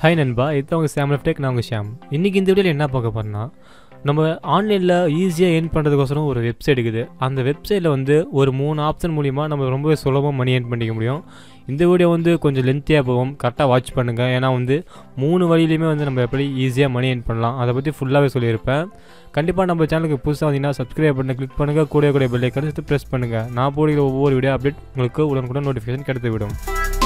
hi நண்பா இது உங்கள் சாம் டெக் நான் உங்கள் ஷாம் இன்றைக்கி இந்த வீடியோவில் என்ன பார்க்க போகிறோன்னா நம்ம ஆன்லைனில் ஈஸியாக ஏர்ன் பண்ணுறதுக்கோசரம் ஒரு வெப்சைட் இருக்குது அந்த வெப்சைட்டில் வந்து ஒரு மூணு ஆப்ஷன் மூலிமா நம்ம ரொம்பவே சுலபமாக மணி ஏர்ன் பண்ணிக்க முடியும் இந்த வீடியோ வந்து கொஞ்சம் லென்த்தியாக போகும் கரெக்டாக வாட்ச் பண்ணுங்கள் ஏன்னா வந்து மூணு வழியிலையுமே வந்து நம்ம எப்படி ஈஸியாக மணி ஏர்ன் பண்ணலாம் அதை பற்றி ஃபுல்லாகவே சொல்லியிருப்பேன் கண்டிப்பாக நம்ம சேனலுக்கு புதுசாக வந்தீங்கன்னா சப்ஸ்கிரைப் பண்ணி கிளிக் பண்ணுங்கள் கூட கூட பெல்லை கடிச்சு ப்ரெஸ் பண்ணுங்கள் நான் போடுகிற ஒவ்வொரு வீடியோ அப்டேட் உங்களுக்கு உடனுக்குடன் நோட்டிஃபிகேஷன் கிடைத்து விடும்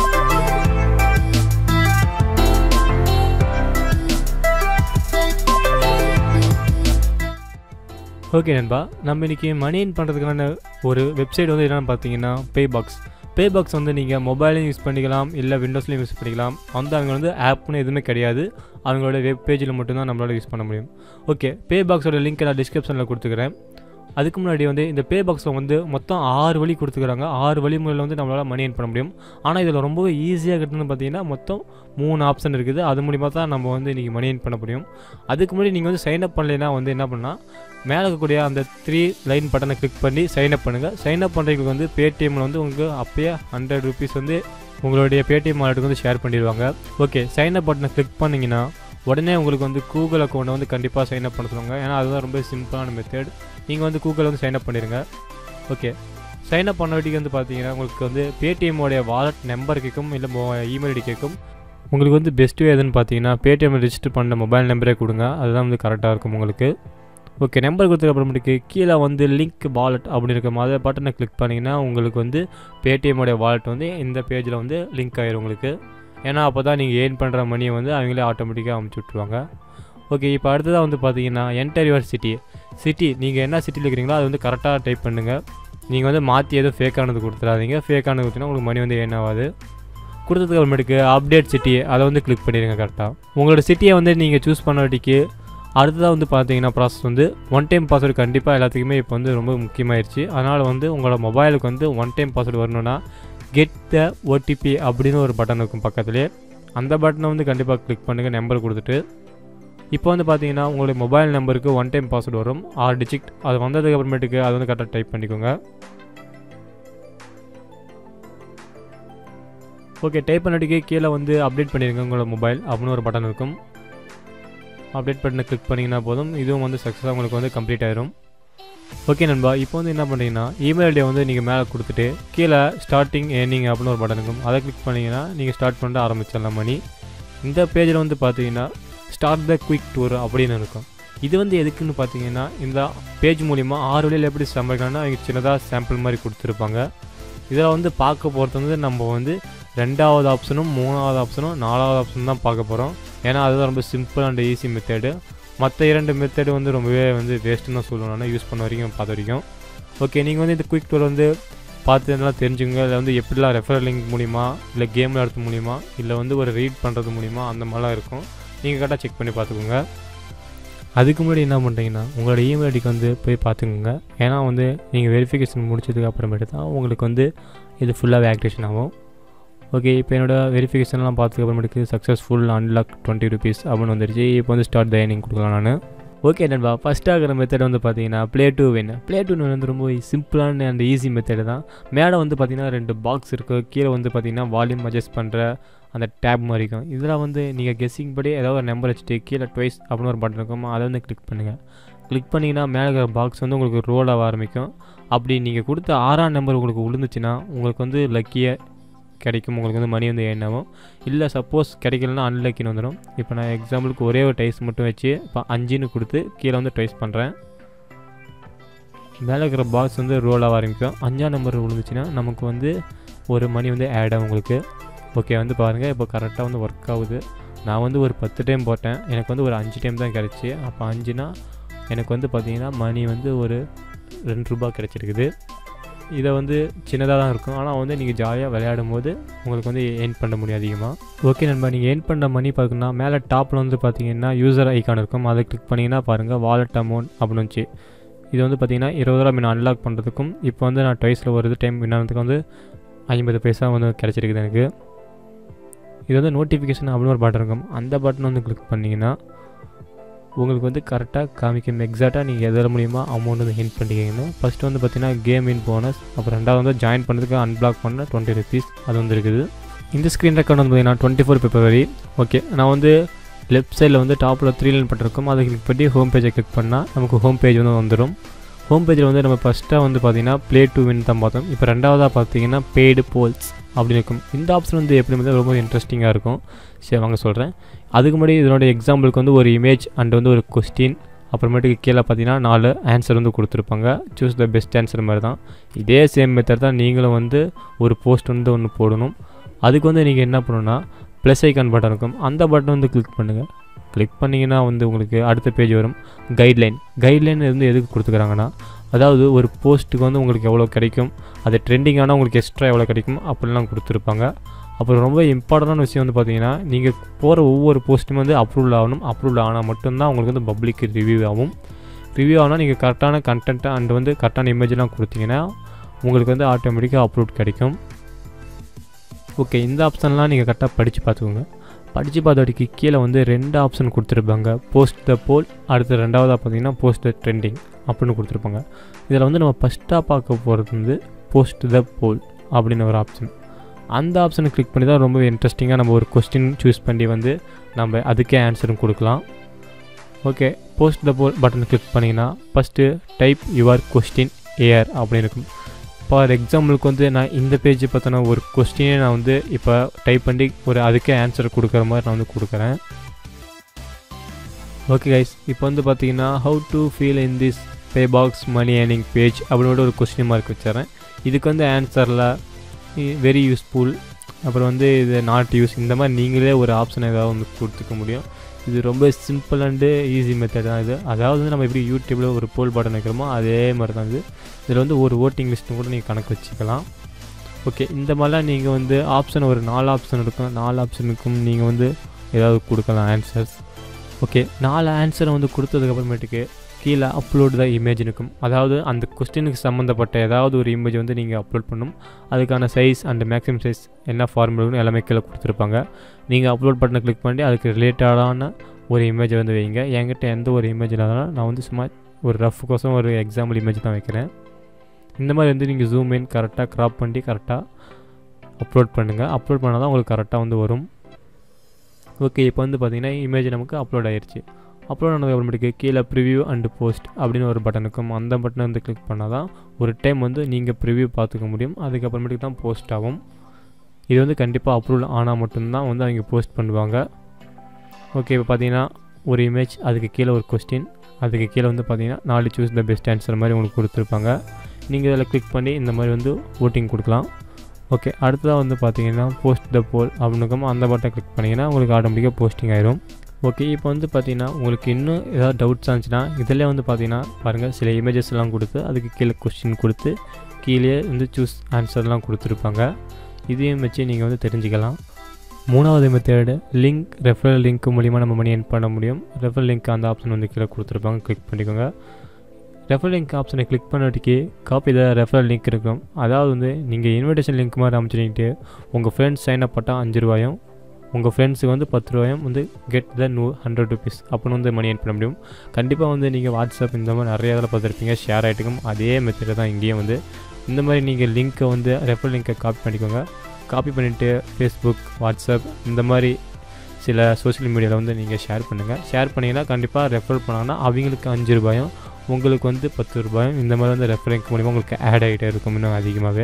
ஓகே நண்பா நம்ம இன்றைக்கி மணி ஏர்ன் பண்ணுறதுக்கான ஒரு வெப்சைட் வந்து என்னென்னு பார்த்தீங்கன்னா பே பாக்ஸ் பே பாக்ஸ் வந்து நீங்கள் மொபைலையும் யூஸ் பண்ணிக்கலாம் இல்லை விண்டோஸ்லையும் யூஸ் பண்ணிக்கலாம் வந்து அவங்க வந்து ஆப்னு எதுவுமே கிடையாது அவங்களோட வெப் பேஜில் மட்டும்தான் நம்மளால் யூஸ் பண்ண முடியும் ஓகே பே பாக்ஸோட லிங்க் நான் டிஸ்கிரிப்ஷனில் கொடுத்துக்கிறேன் அதுக்கு முன்னாடி வந்து இந்த பே பாக்ஸில் வந்து மொத்தம் ஆறு வழி கொடுத்துக்கிறாங்க ஆறு வழி முறையில் வந்து நம்மளால் மணி ஏர்ன் பண்ண முடியும் ஆனால் இதில் ரொம்பவே ஈஸியாக கிட்டணும்னு பார்த்தீங்கன்னா மொத்தம் மூணு ஆப்ஷன் இருக்குது அது மூலிமா தான் நம்ம வந்து இன்றைக்கி மணி ஏர்ன் பண்ண முடியும் அதுக்கு முன்னாடி நீங்கள் வந்து சைன் அப் பண்ணலைன்னா வந்து என்ன பண்ணால் மேலே இருக்கக்கூடிய அந்த த்ரீ லைன் பட்டனை கிளிக் பண்ணி சைன் அப் பண்ணுங்கள் சைன் அப் பண்ணுறதுக்கு வந்து பேடிஎம்மில் வந்து உங்களுக்கு அப்பயே ஹண்ட்ரட் ருபீஸ் வந்து உங்களுடைய பேடிஎம் வாலெட்டுக்கு வந்து ஷேர் பண்ணிடுவாங்க ஓகே சைன் அப் பட்டனை கிளிக் பண்ணிங்கன்னா உடனே உங்களுக்கு வந்து கூகுள் அக்கௌண்ட்டை வந்து கண்டிப்பாக சைன் அப் பண்ண சொல்லுவாங்க ஏன்னா அதுதான் ரொம்ப சிம்பிளான மெத்தட் நீங்கள் வந்து கூகுள் வந்து சைன் அப் பண்ணிடுங்க ஓகே சைன் அப் பண்ண வந்து பார்த்தீங்கன்னா உங்களுக்கு வந்து பேடிஎம்மோடைய வாலெட் நம்பர் கேட்கும் இல்லை இமெயில் ஐடி கேட்கும் உங்களுக்கு வந்து பெஸ்ட்டு எதுன்னு பார்த்தீங்கன்னா பேடிஎம் ரிஜிஸ்டர் பண்ண மொபைல் நம்பரே கொடுங்க அதுதான் வந்து கரெக்டாக இருக்கும் உங்களுக்கு ஓகே நம்பர் கொடுத்ததுக்கு அப்புறமேட்டுக்கு கீழே வந்து லிங்க் வாலெட் அப்படி இருக்க மாதிரி பட்டனை கிளிக் பண்ணிங்கன்னா உங்களுக்கு வந்து பேடிஎம்மோடைய வாலெட் வந்து இந்த பேஜில் வந்து லிங்க் ஆயிரும் உங்களுக்கு ஏன்னா அப்போ தான் நீங்கள் ஏர்ன் பண்ணுற மணியை வந்து அவங்களே ஆட்டோமேட்டிக்காக அமுச்சு விட்ருவாங்க ஓகே இப்போ அடுத்ததாக வந்து பார்த்தீங்கன்னா என்டர் யுவர் சிட்டி சிட்டி நீங்கள் என்ன சிட்டியில் இருக்கிறீங்களோ அது வந்து கரெக்டாக டைப் பண்ணுங்கள் நீங்கள் வந்து மாற்றி எதுவும் ஃபேக்கானது கொடுத்துடாதீங்க ஃபேக்கானது கொடுத்தீங்கன்னா உங்களுக்கு மணி வந்து ஏன் ஆகாது கொடுத்ததுக்கு அப்புறமேட்டுக்கு அப்டேட் சிட்டி அதை வந்து கிளிக் பண்ணிடுங்க கரெக்டாக உங்களோட சிட்டியை வந்து நீங்கள் சூஸ் பண்ண வாட்டிக்கு அடுத்ததாக வந்து பார்த்தீங்கன்னா ப்ராசஸ் வந்து ஒன் டைம் பாஸ்வேர்டு கண்டிப்பாக எல்லாத்துக்குமே இப்போ வந்து ரொம்ப முக்கியமாயிருச்சு அதனால் வந்து உங்களோட மொபைலுக்கு வந்து ஒன் டைம் பாஸ்வேர்டு வரணும்னா கெட் த ஓடிபி அப்படின்னு ஒரு பட்டன் இருக்கும் பக்கத்துலேயே அந்த பட்டனை வந்து கண்டிப்பாக கிளிக் பண்ணுங்கள் நம்பர் கொடுத்துட்டு இப்போ வந்து பார்த்தீங்கன்னா உங்களுடைய மொபைல் நம்பருக்கு ஒன் டைம் பாஸ்வேர்டு வரும் ஆறு டிஜிட் அது வந்ததுக்கு அப்புறமேட்டுக்கு அது வந்து கரெக்டாக டைப் பண்ணிக்கோங்க ஓகே டைப் பண்ணிட்டு கீழே வந்து அப்டேட் பண்ணிடுங்க உங்களோட மொபைல் அப்படின்னு ஒரு பட்டன் இருக்கும் அப்டேட் பட்டனை கிளிக் பண்ணிங்கன்னா போதும் இதுவும் வந்து சக்ஸஸாக உங்களுக்கு வந்து கம்ப்ளீட் ஆயிரும் ஓகே நண்பா இப்போ வந்து என்ன பண்ணுறீங்கன்னா இமெயில் ஐடியை வந்து நீங்கள் மேலே கொடுத்துட்டு கீழே ஸ்டார்டிங் ஏர்னிங் அப்படின்னு ஒரு பட்டன் இருக்கும் அதை கிளிக் பண்ணிங்கன்னா நீங்கள் ஸ்டார்ட் பண்ணிட்டு ஆரம்பிச்சிடலாம் மணி இந்த பேஜில் வந்து பார்த்தீங்கன்னா ஸ்டார்ட் த குயிக் டூர் அப்படின்னு இருக்கும் இது வந்து எதுக்குன்னு பார்த்தீங்கன்னா இந்த பேஜ் மூலிமா ஆறு வழியில் எப்படி சமைக்கலாம்னா அவங்க சின்னதாக சாம்பிள் மாதிரி கொடுத்துருப்பாங்க இதில் வந்து பார்க்க போகிறது வந்து நம்ம வந்து ரெண்டாவது ஆப்ஷனும் மூணாவது ஆப்ஷனும் நாலாவது ஆப்ஷன் தான் பார்க்க போகிறோம் ஏன்னா அதுதான் ரொம்ப சிம்பிள் அண்ட் ஈஸி மெத்தேடு மற்ற இரண்டு மெத்தேடு வந்து ரொம்பவே வந்து வேஸ்ட்டுன்னு தான் சொல்லுவேன் நான் யூஸ் பண்ண வரைக்கும் பார்த்த வரைக்கும் ஓகே நீங்கள் வந்து இந்த குயிக் டூர் வந்து பார்த்து நல்லா தெரிஞ்சுங்க இல்லை வந்து எப்படிலாம் ரெஃபரல் லிங்க் மூலிமா இல்லை கேம் விளையாடுறது மூலிமா இல்லை வந்து ஒரு ரீட் பண்ணுறது மூலிமா அந்த மாதிரிலாம் இருக்கும் நீங்கள் கரெக்டாக செக் பண்ணி பார்த்துக்கோங்க அதுக்கு முன்னாடி என்ன பண்ணுறீங்கன்னா உங்களோட இமெயில் ஐடிக்கு வந்து போய் பார்த்துக்கோங்க ஏன்னா வந்து நீங்கள் வெரிஃபிகேஷன் முடிச்சதுக்கு அப்புறமேட்டு தான் உங்களுக்கு வந்து இது ஃபுல்லாகவே ஆக்டிவேஷன் ஆகும் ஓகே இப்போ என்னோடய வெரிஃபிகேஷன்லாம் பார்த்துக்கு அப்புறமேட்டுக்கு சக்ஸஸ்ஃபுல் அன்லாக் டுவெண்ட்டி ருபீஸ் அப்படின்னு வந்துருச்சு இப்போ வந்து ஸ்டார்ட் தைனிங் கொடுக்கலாம் நான் ஓகே நண்பா ஃபஸ்ட் ஆகிற மெத்தட் வந்து பார்த்தீங்கன்னா play to win play to வந்து ரொம்ப சிம்பிளான அண்ட் ஈஸி மெத்தடு தான் மேலே வந்து பார்த்தீங்கன்னா ரெண்டு பாக்ஸ் இருக்குது கீழே வந்து பார்த்தீங்கன்னா வால்யூம் அட்ஜஸ்ட் பண்ணுற அந்த டேப் மாதிரி இருக்கும் இதில் வந்து நீங்கள் கெஸ்ஸிங் படி ஏதாவது ஒரு நம்பர் வச்சுட்டு கீழே ட்வைஸ் அப்படின்னு ஒரு பட்டன் இருக்கும் அதை வந்து கிளிக் பண்ணுங்கள் கிளிக் பண்ணிங்கன்னா மேலே இருக்கிற பாக்ஸ் வந்து உங்களுக்கு ரோல் ஆக ஆரம்பிக்கும் அப்படி நீங்கள் கொடுத்த ஆறாம் நம்பர் உங்களுக்கு விழுந்துச்சுன்னா உங்களுக்கு வந்து லக்கியாக கிடைக்கும் உங்களுக்கு வந்து மணி வந்து ஏன் ஆகும் இல்லை சப்போஸ் கிடைக்கலனா அன்லக்கின்னு வந்துடும் இப்போ நான் எக்ஸாம்பிளுக்கு ஒரே ஒரு டைஸ் மட்டும் வச்சு இப்போ அஞ்சுன்னு கொடுத்து கீழே வந்து டைஸ் பண்ணுறேன் மேலே இருக்கிற பாக்ஸ் வந்து ரோல் ஆக ஆரம்பிக்கும் அஞ்சாம் நம்பர் விழுந்துச்சுன்னா நமக்கு வந்து ஒரு மணி வந்து ஆட் ஆகும் உங்களுக்கு ஓகே வந்து பாருங்கள் இப்போ கரெக்டாக வந்து ஒர்க் ஆகுது நான் வந்து ஒரு பத்து டைம் போட்டேன் எனக்கு வந்து ஒரு அஞ்சு டைம் தான் கிடச்சி அப்போ அஞ்சுனா எனக்கு வந்து பார்த்திங்கன்னா மணி வந்து ஒரு ரெண்டு ரூபா கிடச்சிருக்குது இதை வந்து சின்னதாக தான் இருக்கும் ஆனால் வந்து நீங்கள் ஜாலியாக விளையாடும் போது உங்களுக்கு வந்து ஏர்ன் பண்ண முடியும் அதிகமாக ஓகே நண்பா நீங்கள் ஏர்ன் பண்ணுற மணி பார்க்கணுன்னா மேலே டாப்பில் வந்து பார்த்தீங்கன்னா யூசர் ஐக்கான் இருக்கும் அதை கிளிக் பண்ணிங்கன்னா பாருங்கள் வாலெட் அமௌண்ட் அப்படின்னு வந்துச்சு இது வந்து பார்த்தீங்கன்னா இருபது ரூபா நான் அன்லாக் பண்ணுறதுக்கும் இப்போ வந்து நான் ட்வைஸில் வருது டைம் வினானதுக்கு வந்து ஐம்பது பைசா வந்து கிடச்சிருக்குது எனக்கு இது வந்து நோட்டிஃபிகேஷன் அப்படின்னு ஒரு பட்டன் இருக்கும் அந்த பட்டன் வந்து கிளிக் பண்ணிங்கன்னா உங்களுக்கு வந்து கரெக்டாக காமிக்கும் எக்ஸாக்டாக நீங்கள் எதில் மூலியமாக அமௌண்ட் வந்து ஹின் பண்ணிக்கிங்கன்னு ஃபஸ்ட்டு வந்து பார்த்தீங்கன்னா கேம் இன் போனஸ் அப்புறம் ரெண்டாவது வந்து ஜாயின் பண்ணுறதுக்கு அன்பிளாக் பண்ண டுவெண்ட்டி ருபீஸ் அது வந்து இருக்குது இந்த ஸ்க்ரீன் ரெக்கார்ட் வந்து பார்த்தீங்கன்னா டுவெண்ட்டி ஃபோர் பிப்ரவரி ஓகே நான் வந்து லெஃப்ட் சைடில் வந்து டாப்பில் த்ரீ லைன் பண்ணிருக்கோம் அதை கிளிக் பண்ணி ஹோம் பேஜை கிளிக் பண்ணால் நமக்கு ஹோம் பேஜ் வந்து வந்துடும் ஹோம் பேஜில் வந்து நம்ம ஃபஸ்ட்டாக வந்து பார்த்தீங்கன்னா ப்ளே டு வின் தான் பார்த்தோம் இப்போ ரெண்டாவதாக பார்த்தீங்கன்னா பெய்டு போல்ஸ் அப்படின்னு இருக்கும் இந்த ஆப்ஷன் வந்து எப்படி வந்து ரொம்ப இன்ட்ரெஸ்டிங்காக இருக்கும் சரி வாங்க சொல்கிறேன் அதுக்கு முன்னாடி இதனோட எக்ஸாம்பிளுக்கு வந்து ஒரு இமேஜ் அண்ட் வந்து ஒரு கொஸ்டின் அப்புறமேட்டுக்கு கீழே பார்த்தீங்கன்னா நாலு ஆன்சர் வந்து கொடுத்துருப்பாங்க சூஸ் த பெஸ்ட் ஆன்சர் மாதிரி தான் இதே சேம் மெத்தட் தான் நீங்களும் வந்து ஒரு போஸ்ட் வந்து ஒன்று போடணும் அதுக்கு வந்து நீங்கள் என்ன பண்ணணும்னா ப்ளஸ் ஐக்கான் பட்டன் இருக்கும் அந்த பட்டன் வந்து கிளிக் பண்ணுங்கள் கிளிக் பண்ணிங்கன்னா வந்து உங்களுக்கு அடுத்த பேஜ் வரும் கைட்லைன் கைட்லைன் வந்து எதுக்கு கொடுத்துக்கிறாங்கன்னா அதாவது ஒரு போஸ்ட்டுக்கு வந்து உங்களுக்கு எவ்வளோ கிடைக்கும் அது ட்ரெண்டிங் ஆனால் உங்களுக்கு எக்ஸ்ட்ரா எவ்வளோ கிடைக்கும் அப்படிலாம் கொடுத்துருப்பாங்க அப்புறம் ரொம்ப இம்பார்ட்டண்டான விஷயம் வந்து பார்த்தீங்கன்னா நீங்கள் போகிற ஒவ்வொரு போஸ்ட்டும் வந்து அப்ரூவல் ஆகணும் அப்ரூவல் ஆனால் மட்டும்தான் உங்களுக்கு வந்து பப்ளிக் ரிவ்யூ ஆகும் ரிவ்யூ ஆனால் நீங்கள் கரெக்டான கண்டென்ட்டை அண்ட் வந்து கரெக்டான இமேஜ்லாம் கொடுத்தீங்கன்னா உங்களுக்கு வந்து ஆட்டோமேட்டிக்காக அப்ரூவ் கிடைக்கும் ஓகே இந்த ஆப்ஷன்லாம் நீங்கள் கரெக்டாக படித்து பார்த்துக்கோங்க படித்து பார்த்தோடிக்கு கீழே வந்து ரெண்டு ஆப்ஷன் கொடுத்துருப்பாங்க போஸ்ட் த போல் அடுத்து ரெண்டாவதாக பார்த்தீங்கன்னா போஸ்ட் த ட்ரெண்டிங் அப்படின்னு கொடுத்துருப்பாங்க இதில் வந்து நம்ம ஃபஸ்ட்டாக பார்க்க போகிறது வந்து போஸ்ட் த போல் அப்படின்னு ஒரு ஆப்ஷன் அந்த ஆப்ஷனை கிளிக் பண்ணி தான் ரொம்ப இன்ட்ரெஸ்டிங்காக நம்ம ஒரு கொஸ்டின் சூஸ் பண்ணி வந்து நம்ம அதுக்கே ஆன்சரும் கொடுக்கலாம் okay post the poll button click பண்ணிங்கன்னா first type your question A R அப்படின்னு இருக்கும் ஃபார் எக்ஸாம்பிளுக்கு வந்து நான் இந்த பேஜ் பார்த்தோன்னா ஒரு கொஸ்டினே நான் வந்து இப்போ டைப் பண்ணி ஒரு அதுக்கே ஆன்சர் கொடுக்குற மாதிரி நான் வந்து கொடுக்குறேன் ஓகே கைஸ் இப்போ வந்து பார்த்தீங்கன்னா how to fill in this pay box money earning page அப்படின்னு ஒரு கொஸ்டின் மார்க் வச்சுறேன் இதுக்கு வந்து ஆன்சரில் வெரி யூஸ்ஃபுல் அப்புறம் வந்து இது நாட் யூஸ் இந்த மாதிரி நீங்களே ஒரு ஆப்ஷன் ஏதாவது வந்து கொடுத்துக்க முடியும் இது ரொம்ப சிம்பிள் அண்டு ஈஸி மெத்தட் தான் இது அதாவது வந்து நம்ம எப்படி யூடியூப்பில் ஒரு போல் பட்டன் வைக்கிறோமோ அதே மாதிரி தான் இது இதில் வந்து ஒரு ஓட்டிங் லிஸ்ட்டும் கூட நீங்கள் கணக்கு வச்சுக்கலாம் ஓகே இந்த மாதிரிலாம் நீங்கள் வந்து ஆப்ஷன் ஒரு நாலு ஆப்ஷன் இருக்கும் நாலு ஆப்ஷனுக்கும் நீங்கள் வந்து ஏதாவது கொடுக்கலாம் ஆன்சர்ஸ் ஓகே நாலு ஆன்சரை வந்து கொடுத்ததுக்கப்புறமேட்டுக்கு கீழே அப்லோட் த இமேஜ் இருக்கும் அதாவது அந்த கொஸ்டினுக்கு சம்மந்தப்பட்ட ஏதாவது ஒரு இமேஜ் வந்து நீங்கள் அப்லோட் பண்ணணும் அதுக்கான சைஸ் அண்ட் மேக்ஸிமம் சைஸ் என்ன ஃபார்முலான்னு எல்லாமே கீழே கொடுத்துருப்பாங்க நீங்கள் அப்லோட் பட்டனை கிளிக் பண்ணி அதுக்கு ரிலேட்டடான ஒரு இமேஜை வந்து வைங்க என்கிட்ட எந்த ஒரு இமேஜ் இல்லாதனால நான் வந்து சும்மா ஒரு ரஃப் கோசம் ஒரு எக்ஸாம்பிள் இமேஜ் தான் வைக்கிறேன் இந்த மாதிரி வந்து நீங்கள் ஜூம் இன் கரெக்டாக க்ராப் பண்ணி கரெக்டாக அப்லோட் பண்ணுங்கள் அப்லோட் பண்ணால் தான் உங்களுக்கு கரெக்டாக வந்து வரும் ஓகே இப்போ வந்து பார்த்தீங்கன்னா இமேஜ் நமக்கு அப்லோட் ஆயிடுச்சு அப்லோட் ஆனதுக்கப்புறமேட்டுக்கு கீழே ப்ரிவ்யூ அண்டு போஸ்ட் அப்படின்னு ஒரு பட்டன் இருக்கும் அந்த பட்டனை வந்து கிளிக் பண்ணால் தான் ஒரு டைம் வந்து நீங்கள் ப்ரிவ்யூ பார்த்துக்க முடியும் அதுக்கப்புறமேட்டுக்கு தான் போஸ்ட் ஆகும் இது வந்து கண்டிப்பாக அப்ரூவல் ஆனால் மட்டும்தான் வந்து அவங்க போஸ்ட் பண்ணுவாங்க ஓகே இப்போ பார்த்தீங்கன்னா ஒரு இமேஜ் அதுக்கு கீழே ஒரு கொஸ்டின் அதுக்கு கீழே வந்து பார்த்தீங்கன்னா நாலு சூஸ் த பெஸ்ட் ஆன்சர் மாதிரி உங்களுக்கு கொடுத்துருப்பாங்க நீங்கள் இதில் கிளிக் பண்ணி இந்த மாதிரி வந்து ஓட்டிங் கொடுக்கலாம் ஓகே அடுத்ததாக வந்து பார்த்தீங்கன்னா போஸ்ட் த போல் அப்படின்னு அந்த பட்டன் கிளிக் பண்ணிங்கன்னா உங்களுக்கு ஆட்டோமேட்டிக்காக போஸ்டிங் ஆயிரும் ஓகே இப்போ வந்து பார்த்தீங்கன்னா உங்களுக்கு இன்னும் ஏதாவது டவுட்ஸ் இருந்துச்சுன்னா இதில் வந்து பார்த்தீங்கன்னா பாருங்கள் சில இமேஜஸ்லாம் கொடுத்து அதுக்கு கீழே கொஸ்டின் கொடுத்து கீழே வந்து சூஸ் ஆன்சர்லாம் கொடுத்துருப்பாங்க இதையும் வச்சு நீங்கள் வந்து தெரிஞ்சுக்கலாம் மூணாவது மெத்தேடு லிங்க் ரெஃபரல் லிங்க் மூலிமா நம்ம மணி என் பண்ண முடியும் ரெஃபரல் லிங்க் அந்த ஆப்ஷன் வந்து கீழே கொடுத்துருப்பாங்க கிளிக் பண்ணிக்கோங்க ரெஃபரல் லிங்க் ஆப்ஷனை கிளிக் பண்ணதுக்கு காப்பி த ரெஃபரல் லிங்க் இருக்கும் அதாவது வந்து நீங்கள் இன்விடேஷன் லிங்க் மாதிரி அமைச்சிட்டு உங்கள் ஃப்ரெண்ட்ஸ் சைன் அப் பண்ணால் அஞ்சு ரூபாயும் உங்கள் ஃப்ரெண்ட்ஸுக்கு வந்து பத்து ரூபாயும் வந்து கெட் த நூ ஹண்ட்ரட் ருபீஸ் அப்படின்னு வந்து மணி ஏன் பண்ண முடியும் கண்டிப்பாக வந்து நீங்கள் வாட்ஸ்அப் இந்த மாதிரி நிறைய இதில் பார்த்துருப்பீங்க ஷேர் ஆகிட்டுக்கும் அதே மெத்தடில் தான் இங்கேயும் வந்து இந்த மாதிரி நீங்கள் லிங்க்கை வந்து ரெஃபர் லிங்க்கை காப்பி பண்ணிக்கோங்க காப்பி பண்ணிவிட்டு ஃபேஸ்புக் வாட்ஸ்அப் இந்த மாதிரி சில சோஷியல் மீடியாவில் வந்து நீங்கள் ஷேர் பண்ணுங்கள் ஷேர் பண்ணிங்கன்னா கண்டிப்பாக ரெஃபர் பண்ணாங்கன்னா அவங்களுக்கு அஞ்சு ரூபாயும் உங்களுக்கு வந்து பத்து ரூபாயும் இந்த மாதிரி வந்து ரெஃபர் லிங்க் மூலிமா உங்களுக்கு ஆட் ஆகிட்டே இருக்கும் இன்னும் அதிகமாகவே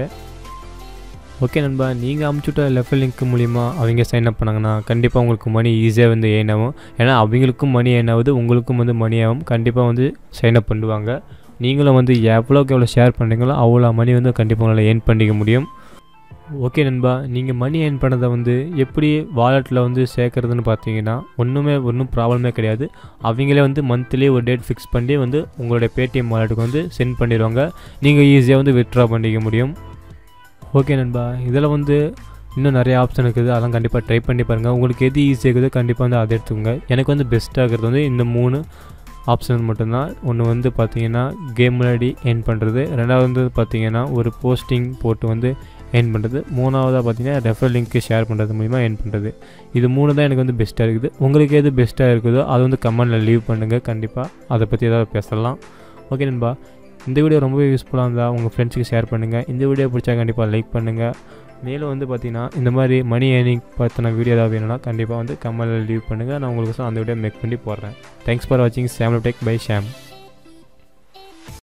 ஓகே நண்பா நீங்கள் அமுச்சுட்ட லெஃபர் லிங்க் மூலிமா அவங்க சைன் அப் பண்ணாங்கன்னா கண்டிப்பாக உங்களுக்கு மணி ஈஸியாக வந்து ஏன் ஆகும் ஏன்னா அவங்களுக்கும் மணி ஏன் ஆகுது உங்களுக்கும் வந்து மணி ஆகும் கண்டிப்பாக வந்து சைன் அப் பண்ணுவாங்க நீங்களும் வந்து எவ்வளோக்கு எவ்வளோ ஷேர் பண்ணுறீங்களோ அவ்வளோ மணி வந்து கண்டிப்பாக உங்களால் ஏர்ன் பண்ணிக்க முடியும் ஓகே நண்பா நீங்கள் மணி ஏர்ன் பண்ணதை வந்து எப்படி வாலெட்டில் வந்து சேர்க்குறதுன்னு பார்த்தீங்கன்னா ஒன்றுமே ஒன்றும் ப்ராப்ளமே கிடையாது அவங்களே வந்து மந்த்லி ஒரு டேட் ஃபிக்ஸ் பண்ணி வந்து உங்களுடைய பேடிஎம் வாலெட்டுக்கு வந்து சென்ட் பண்ணிடுவாங்க நீங்கள் ஈஸியாக வந்து வித்ட்ரா பண்ணிக்க முடியும் ஓகே நண்பா இதில் வந்து இன்னும் நிறைய ஆப்ஷன் இருக்குது அதெல்லாம் கண்டிப்பாக ட்ரை பண்ணி பாருங்கள் உங்களுக்கு எது ஈஸியாக இருக்குதோ கண்டிப்பாக வந்து அதை எடுத்துக்கோங்க எனக்கு வந்து பெஸ்ட்டாக இருக்கிறது வந்து இந்த மூணு ஆப்ஷன் மட்டும்தான் ஒன்று வந்து பார்த்தீங்கன்னா கேம் விளையாடி ஏர்ன் பண்ணுறது ரெண்டாவது வந்து பார்த்தீங்கன்னா ஒரு போஸ்டிங் போட்டு வந்து ஏர்ன் பண்ணுறது மூணாவதாக பார்த்தீங்கன்னா ரெஃபர் லிங்க்கு ஷேர் பண்ணுறது மூலிமா ஏர்ன் பண்ணுறது இது மூணு தான் எனக்கு வந்து பெஸ்ட்டாக இருக்குது உங்களுக்கு எது பெஸ்ட்டாக இருக்குதோ அதை வந்து கமெண்டில் லீவ் பண்ணுங்கள் கண்டிப்பாக அதை பற்றி ஏதாவது பேசலாம் ஓகே நண்பா இந்த வீடியோ ரொம்பவே யூஸ்ஃபுல்லாக இருந்தால் உங்கள் ஃப்ரெண்ட்ஸுக்கு ஷேர் பண்ணுங்கள் இந்த வீடியோ பிடிச்சா கண்டிப்பாக லைக் பண்ணுங்கள் மேலும் வந்து பார்த்தீங்கன்னா இந்த மாதிரி மணி ஏர்னிங் பற்றின வீடியோ ஏதாவது வேணும்னா கண்டிப்பாக வந்து கமெண்டில் லீவ் பண்ணுங்கள் நான் உங்களுக்கு அந்த வீடியோ மேக் பண்ணி போடுறேன் தேங்க்ஸ் ஃபார் வாட்சிங் சாம் டெக் பை ஷாம்